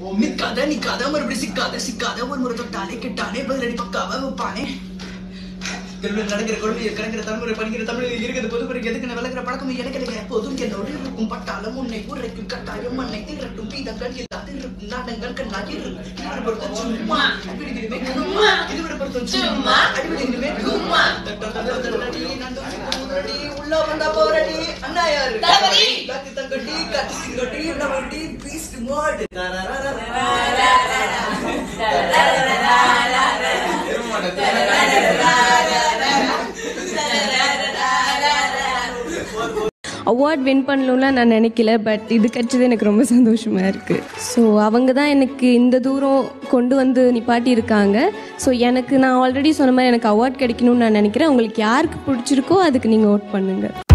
நிக்காத நிக்காத மறுபடியும் சிக்காத சிக்காத ஒரு முறை தொட்டாலே கெட்டானே பதிலடி பக்காவ வைப்பானே கல்வியில் நடக்கிற கொள்கையை கணக்கிற தலைமுறை படிக்கிற தமிழில் இருக்கிறது பொதுமுறை எதுக்கு விளக்குற பழக்கம் எனக்கு இல்லைங்க போதும் என்னோடு இருக்கும் பட்டாளம் உன்னை உரைக்கும் கட்டாயம் மண்ணை திரட்டும் பீதங்கள் இல்லாது இருக்கும் நாடங்கள் கண்ணாடி இருக்கும் இதுவரை பொறுத்த சும்மா அடிவிடுகிறமே கும்மா இதுவரை பொறுத்த சும்மா அடிவிடுகிறமே கும்மா தட்டடி நந்தடி உள்ள வந்தா போரடி அண்ணா யாரு தளபதி. காத்து தங்கடி காத்து சிங்கடி நம்மடி பீஸ்ட் மோட் அவார்ட் வின் பண்ணணும்லாம் நான் நினைக்கல பட் இது கிடைச்சது எனக்கு ரொம்ப சந்தோஷமாக இருக்குது ஸோ அவங்க தான் எனக்கு இந்த தூரம் கொண்டு வந்து நிப்பாட்டி இருக்காங்க ஸோ எனக்கு நான் ஆல்ரெடி சொன்ன மாதிரி எனக்கு அவார்ட் கிடைக்கணும்னு நான் நினைக்கிறேன் உங்களுக்கு யாருக்கு பிடிச்சிருக்கோ அதுக்கு நீங்கள் ஓட் பண்ணுங்கள்